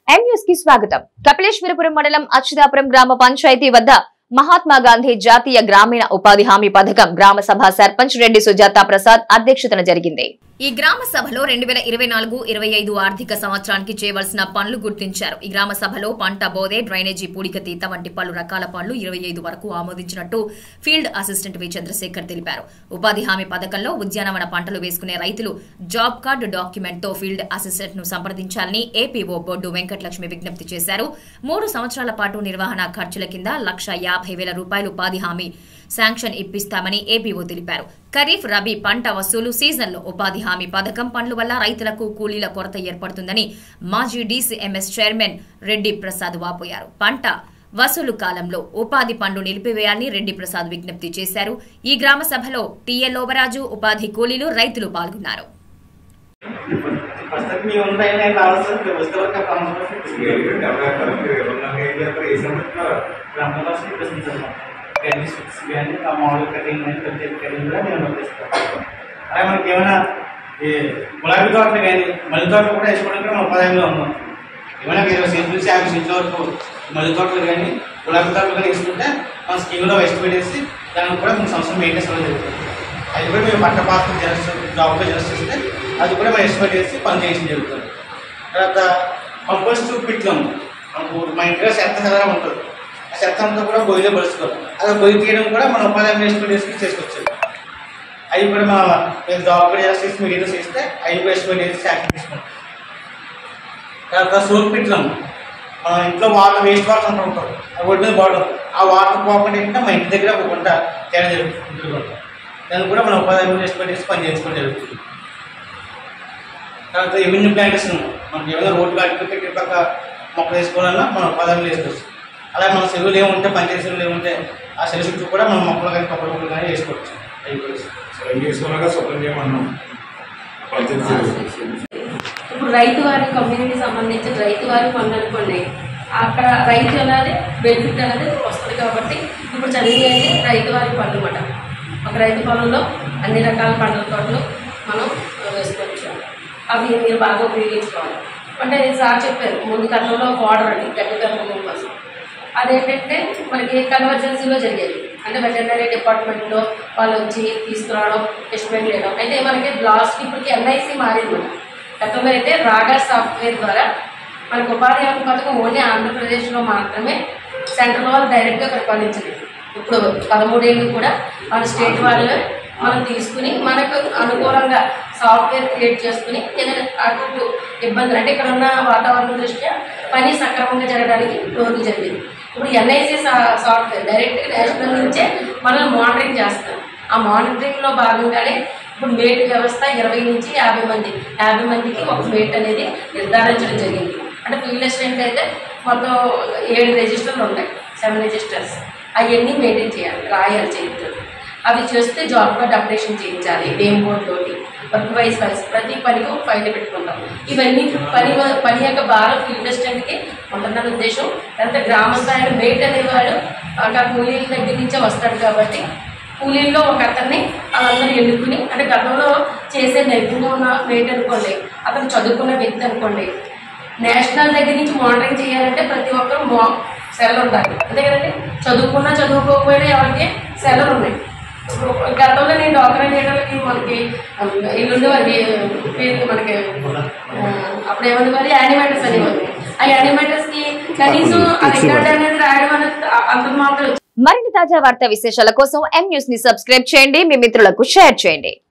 M news కి స్వాగతం కపిలేశ్వరపురం మండలం అచ్యుతాపురం గ్రామ పంచాయతీ వద్ద మహాత్మా గాంధీ జాతీయ గ్రామీణ ఉపాధి హామీ పథకం గ్రామ సభ సర్పంచ్ రెడ్డి సుజాత ప్రసాద్ అధ్యక్షతన జరిగింది ఈ గ్రామ సభలో రెండు వేల ఇరవై నాలుగు ఇరవై ఐదు ఆర్థిక సంవత్సరానికి చేయవలసిన పనులు గుర్తించారు ఈ గ్రామ సభలో పంట బోధే డ్రైనేజీ పూడికతీత వంటి పలు రకాల పనులు ఇరవై ఐదు వరకు ఆమోదించినట్టు ఫీల్డ్ అసిస్టెంట్ వి చంద్రశేఖర్ తెలిపారు ఉపాధి హామీ పథకంలో ఉద్యానవన పంటలు వేసుకునే రైతులు జాబ్ కార్డు డాక్యుమెంట్ తో ఫీల్డ్ అసిస్టెంట్ ను సంప్రదించాలని ఏపీఓ బొడ్డు వెంకటలక్ష్మి విజ్ఞప్తి చేశారు మూడు సంవత్సరాల పాటు నిర్వహణ ఖర్చుల కింద లక్ష యాభై వేల రూపాయలు ఉపాధి హామీ శాంక్షన్ ఇప్పిస్తామని ఏపీఓ తెలిపారు ఖరీఫ్ రబీ పంట వసూలు సీజన్లో ఉపాధి హామీ పథకం పనుల వల్ల రైతులకు కూలీల కొరత ఏర్పడుతుందని మాజీ డీసీఎంఎస్ చైర్మన్ రెడ్డి ప్రసాద్ వాపోయారు పంట వసూలు కాలంలో ఉపాధి పనులు నిలిపివేయాలని రెడ్డి ప్రసాద్ విజ్ఞప్తి చేశారు ఈ గ్రామ సభలో టీఏ లోబరాజు ఉపాధి కూలీలు రైతులు పాల్గొన్నారు ప్రస్తుతం మీ ఉందా నేను రావాల్సిన వస్తువులకు బ్రహ్మదాస్ ప్రశ్నించాను కానీ స్టిక్స్ కానీ ఆ మోడల్ కటింగ్ కానీ ప్రతి కటింగ్ కూడా నేను పంపిస్తాను అలాగే మనకి ఏమైనా ఈ గులాబీ తోటలు కానీ మల్లి తోటలు కూడా వేసుకోవడానికి కూడా మన ఉపాధ్యాయంలో ఉన్నాం ఏమైనా ఇరవై సెంట్లు నుంచి యాభై సెంట్ల వరకు మల్లి తోటలు కానీ గులాబీ తోటలు కానీ వేసుకుంటే మన స్కీమ్లో వేస్ట్ పెట్టేసి దానికి కూడా మన సంవత్సరం మెయింటెన్స్ అవ్వడం జరుగుతుంది అది కూడా మేము పట్ట పాత్ర జెరక్స్ జాబ్లో జెరక్స్ చేస్తే అది కూడా మేము ఎక్స్పర్ట్ చేసి పని చేయడం జరుగుతుంది తర్వాత కంపోస్ట్ పిట్లు మనకు మా ఇంట్లో చెత్త కదా ఉంటుంది ఆ చెత్త అంతా కూడా గొయ్యిలో పరుచుకోవాలి అది గొయ్యి తీయడం కూడా మన ఉపాధి ఎక్స్పర్ట్ చేసి చేసుకోవచ్చు అవి కూడా మా మేము జాబ్ కూడా జెరక్స్ చేసి మీరు చేస్తే అవి కూడా ఎక్స్పర్ట్ చేసి శాంక్షన్ తీసుకుంటాం తర్వాత సోప్ పిట్లు మన ఇంట్లో వాటర్ వేస్ట్ వాటర్ అంటూ ఉంటాం ఆ ఒడ్డు మీద బాడర్ ఆ వాటర్ పోకుండా ఏంటంటే మా ఇంటి దగ్గర ఒక గుంట తేడా జరుగుతుంది దాన్ని కూడా మన ఉపాధి ఎక్స్పర్ట్ చేసి పని చేసుకోవడం జరుగుతుంది తర్వాత రెవెన్యూ ప్లాంటేషన్ మనకి ఏమైనా రోడ్డు కట్టుకుంటే ఇటు పక్క మొక్కలు వేసుకోవాలన్నా మనం పదాలు వేసుకోవచ్చు అలాగే మన చెరువులు ఏముంటే పంచాయతీ చెరువులు ఏముంటే ఆ చెరువు చుట్టూ కూడా మనం మొక్కలు కానీ కొబ్బరి మొక్కలు కానీ వేసుకోవచ్చు అవి కూడా వేసుకోవచ్చు. తీసుకున్నాక శుభ్రం చేయమన్నాం పంచాయతీ ఇప్పుడు రైతు వారి కమ్యూనిటీ సంబంధించిన రైతు వారి పనులు అనుకోండి అక్కడ రైతు అనేది బెనిఫిట్ అనేది వస్తుంది కాబట్టి ఇప్పుడు చదివి అయితే రైతు వారి పనులు అన్నమాట ఒక రైతు పొలంలో అన్ని రకాల పండ్ల తోటలు మనం వేసుకోవచ్చు అవి మీరు బాగా ఉపయోగించుకోవాలి అంటే సార్ చెప్పారు ముందు గతంలో బార్డర్ అండి గట్టి పెంపకం కోసం అదేంటంటే మనకి కన్వర్జెన్సీలో జరిగేది అంటే వెటర్నరీ డిపార్ట్మెంట్లో వాళ్ళు వచ్చి తీసుకురావడం ఎస్టిమేట్ చేయడం అయితే మనకి లాస్ట్ ఇప్పటికి ఎన్ఐసి మారింది మనకి. గతంలో అయితే రాగా సాఫ్ట్వేర్ ద్వారా మనకు ఉపాధి హామీ పథకం ఓన్లీ ఆంధ్రప్రదేశ్లో మాత్రమే సెంట్రల్ వాళ్ళు డైరెక్ట్గా పరిపాలించింది ఇప్పుడు పదమూడేళ్ళు కూడా మన స్టేట్ వాళ్ళు మనం తీసుకుని మనకు అనుకూలంగా సాఫ్ట్వేర్ క్రియేట్ చేసుకుని ఏదైనా అటు ఇటు ఇబ్బందులు అంటే ఇక్కడ ఉన్న వాతావరణం దృష్ట్యా పని సక్రమంగా జరగడానికి రోజు జరిగింది ఇప్పుడు ఎన్ఐసి సాఫ్ట్వేర్ డైరెక్ట్గా నేషనల్ నుంచే మనం మానిటరింగ్ చేస్తాం ఆ మానిటరింగ్లో భాగంగానే ఇప్పుడు మేట్ వ్యవస్థ ఇరవై నుంచి యాభై మంది యాభై మందికి ఒక మేట్ అనేది నిర్ధారించడం జరిగింది అంటే ఫీల్డ్ అసిస్టెంట్ అయితే మొత్తం ఏడు రిజిస్టర్లు ఉంటాయి సెవెన్ రిజిస్టర్స్ అవన్నీ మెయింటైన్ చేయాలి రాయాలి చేతితో అవి చేస్తే జాబ్ కార్డ్ అప్డేషన్ చేయించాలి నేమ్ బోర్డ్ తోటి వర్క్ వైజ్ వైజ్ ప్రతి పనికి ఒక ఫైల్ పెట్టుకుంటాం ఇవన్నీ పని పని యొక్క భారం ఫీల్డ్ అసిస్టెంట్కి ఉంటుందన్న ఉద్దేశం తర్వాత గ్రామ స్థాయిలో మేట్ అనేవాడు అక్కడ కూలీల దగ్గర నుంచే వస్తాడు కాబట్టి కూలీల్లో ఒక అతన్ని వాళ్ళందరూ ఎన్నుకుని అంటే గతంలో చేసే నైపుణ్యం ఉన్న మేట్ అనుకోండి అతను చదువుకున్న వ్యక్తి అనుకోండి నేషనల్ దగ్గర నుంచి మానిటరింగ్ చేయాలంటే ప్రతి ఒక్కరు మా సెలవు ఉండాలి అంతే కదండి చదువుకున్నా చదువుకోకపోయినా ఎవరికి సెలవులు ఉన్నాయి ఇప్పుడు గతంలో నేను డాక్టర్ చేయడానికి మనకి ఇల్లుండి వారికి పేరు మనకి ఆ, అప్పుడు ఏమన్నా మరి యానిమేటర్స్ అనేవారు ఆ యానిమేటర్స్కి కనీసం ఆ రికార్డ్ అనేది రాయడం అనేది అంత మాత్రం మరిన్ని తాజా వార్తా విశేషాల కోసం ఎం న్యూస్ ని సబ్స్క్రైబ్ చేయండి మీ మిత్రులకు షేర్ చేయండి